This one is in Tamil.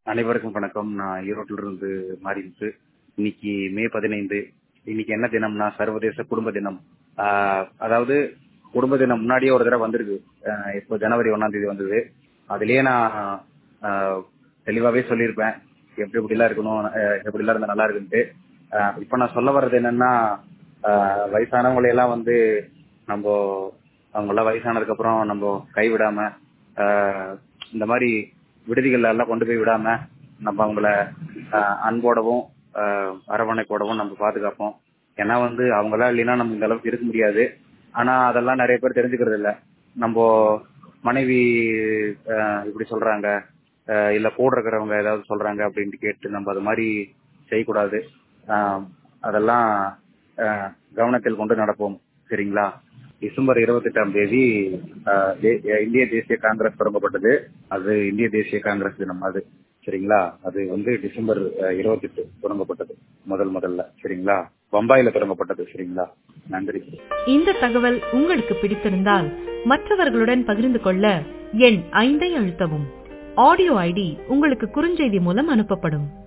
அனைவருக்கும் வணக்கம் நான் ஈரோட்டில இருந்து மாறிட்டு இன்னைக்கு மே பதினைந்து இன்னைக்கு என்ன தினம்னா சர்வதேச குடும்ப தினம் ஆஹ் அதாவது குடும்ப தினம் முன்னாடியே ஒரு தடவை வந்திருக்கு ஆஹ் இப்போ ஜனவரி ஒன்னாம் தேதி வந்தது அதுலயே நான் ஆஹ் தெளிவாவே சொல்லியிருப்பேன் எப்படி எப்படி எல்லாம் இருக்கணும் ஆஹ் எப்படி எல்லாம் இருந்தா நல்லா இருக்குன்ட்டு ஆஹ் இப்ப நான் சொல்ல வர்றது என்னன்னா ஆஹ் வயசானவங்களை எல்லாம் வந்து நம்ம அவங்க எல்லாம் வயசானதுக்கு அப்புறம் நம்ம கைவிடாம ஆஹ் இந்த மாதிரி விடுதிகள்ல எல்லாம் கொண்டு போய் விடாம நம்ம அவங்கள ஆஹ் அன்போடவும் ஆஹ் அரவணைப்போடவும் நம்ம பாதுகாப்போம் ஏன்னா வந்து அவங்களாம் இல்லைன்னா நம்ம இந்த அளவுக்கு இருக்க முடியாது ஆனா அதெல்லாம் நிறைய பேர் தெரிஞ்சுக்கிறது இல்ல நம்ம மனைவி ஆஹ் இப்படி சொல்றாங்க ஆஹ் இல்ல கூட இருக்கிறவங்க ஏதாவது சொல்றாங்க அப்படின்ட்டு கேட்டு நம்ம அது மாதிரி செய்யக்கூடாது ஆஹ் அதெல்லாம் ஆஹ் கவனத்தில் கொண்டு நடப்போம் சரிங்களா டிசம்பர் இருபத்தி எட்டாம் தேதி ஆஹ் தே- இந்திய தேசிய காங்கிரஸ் தொடங்கப்பட்டது அது இந்திய தேசிய காங்கிரஸ் தினம் அது சரிங்களா அது வந்து டிசம்பர் இருபத்தி எட்டு தொடங்கப்பட்டது முதல் முதல்ல சரிங்களா பம்பாயில தொடங்கப்பட்டது சரிங்களா நன்றி இந்த தகவல் உங்களுக்கு பிடித்திருந்தால் மற்றவர்களுடன் பகிர்ந்து கொள்ள எண் ஐந்தை அழுத்தவும் ஆடியோ ஐடி உங்களுக்கு குறுஞ்செய்தி மூலம் அனுப்பப்படும்